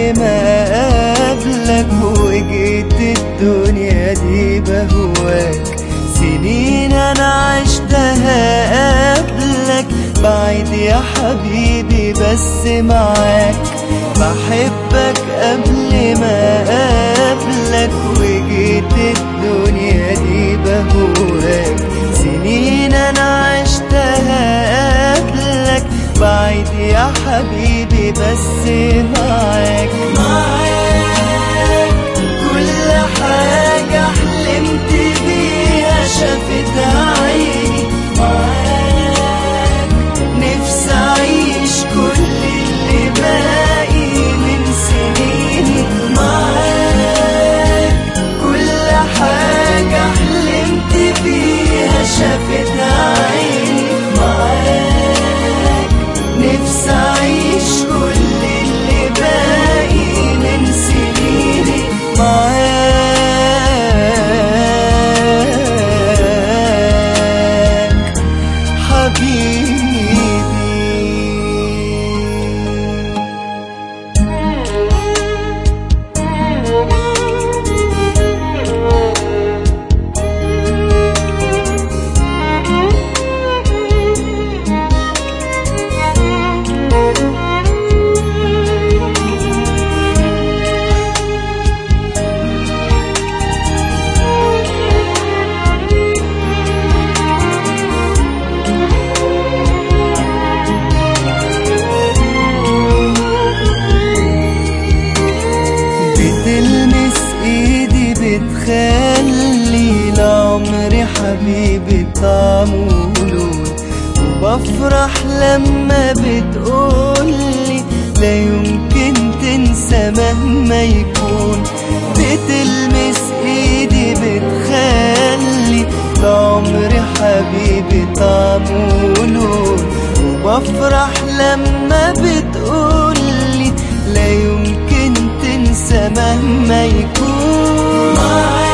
ما قابلك وجيت الدنيا دي بهواك سنين انا عشتها قبلك بعيد يا حبيبي بس معاك بحبك قبل ما قابلك وجيت الدنيا دي بهواك سنين انا عشتها قبلك بعيد يا حبيبي بس معاك معاك كل حاجة حلمت بيها شافتها عيني معاك نفسي أعيش كل اللي باقي من سنيني معاك كل حاجة حلمت بيها شافتها عيني معاك نفسي أعيش كل اللي باقي من سنيني معاك حبيبي بتلمس ايدي بتخلي لعمري حبيبي طعمه ولون وبفرح لما بتقولي لا يمكن تنسى مهما يكون بتلمس ايدي بتخلي لعمري حبيبي طعمه ولون وبفرح لما بتقولي لا يمكن تنسى مهما يكون معاك